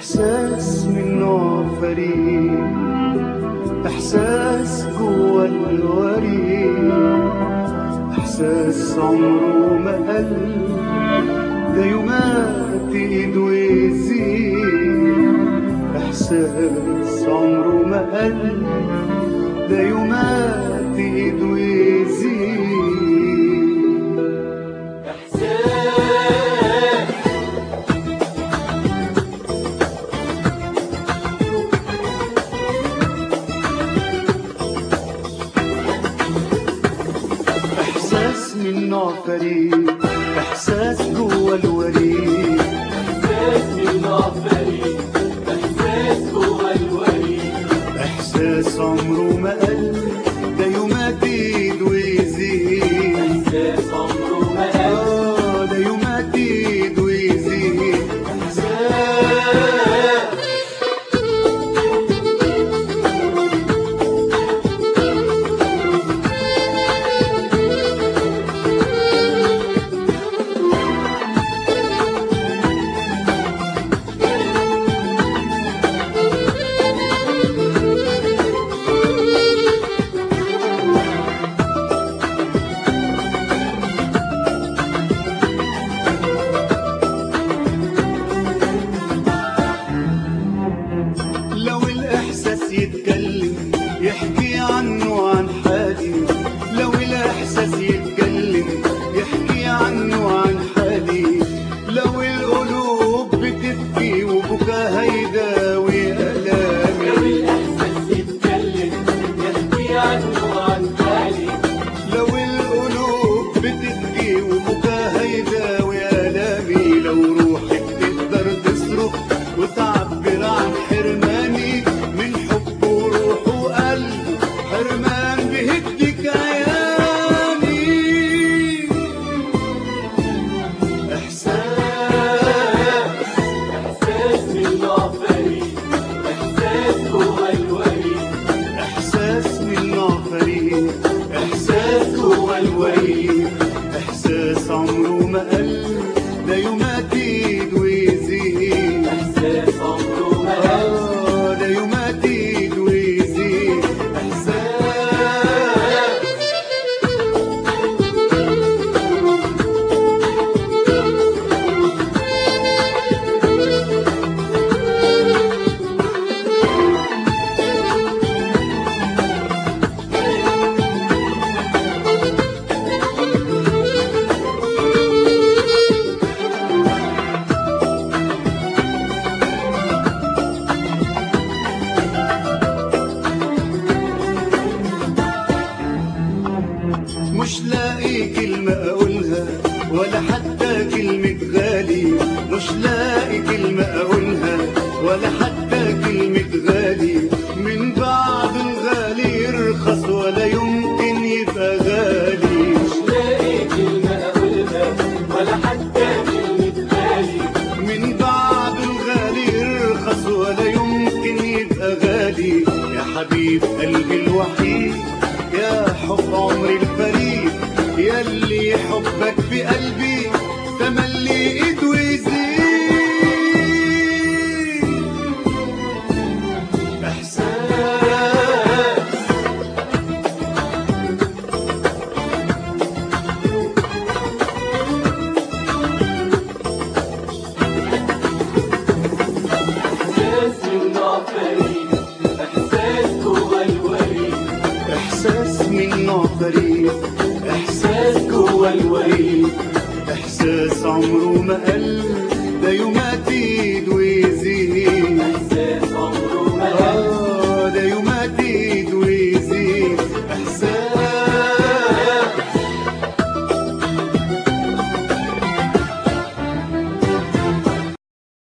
إحساس من نوع فريد إحساس جوا الوريد إحساس عمره ما قل ده يومات إيد ويزيد إحساس عمره ما قل ده يومات إيد ويزيد إحساس من نوع فريد إحساس جوا الوريد إحساس من نوع فريد إحساس جوا الوريد إحساس عمره ما قل ده يومات إيد ويزيد إحساس عمره ما قل آه ده يومات إيد ويزيد إحساس لو الإحساس يتكلم يحكي عنه عن حالي لو الإحساس يتكلم يحكي عنه عن حالي لو القلوب بتبكي وبكاها يداوي لو ألامي الإحساس يتكلم يحكي عنه عن حالي لو القلوب بتبكي وبكاها يداوي آلامي لو روحي بتقدر تصرخ وتعبر عن حرماني من حب وروح وقلب حرمان بهد كياني إحساس إحساس من نوع فريد إحساس جوا الوريد إحساس من نوع فريد إحساس جوا الوريد إحساس عمره ما قل ده يومات إيد ويزيد إحساس عمره ما قل آه ده يومات إيد ويزيد إحساس مش لاقي كلمة أقولها ولا حتى كلمة غالي مش لاقي كلمة أقولها ولا حتى كلمة غالي من بعد الغالي يرخص ولا يمكن يبقى غالي مش لاقي كلمة أقولها ولا حتى كلمة غالي من بعد الغالي يرخص ولا يمكن يبقى غالي يا حبيب قلبي الوحيد يا حب عمري الفريد يلي حبك في قلبي تملي ايد ويزيد احساس إحساس من نوع فريد إحساس جوا الوريد احساس من نوع فريد احساس جوا الوريد احساس عمره ما قل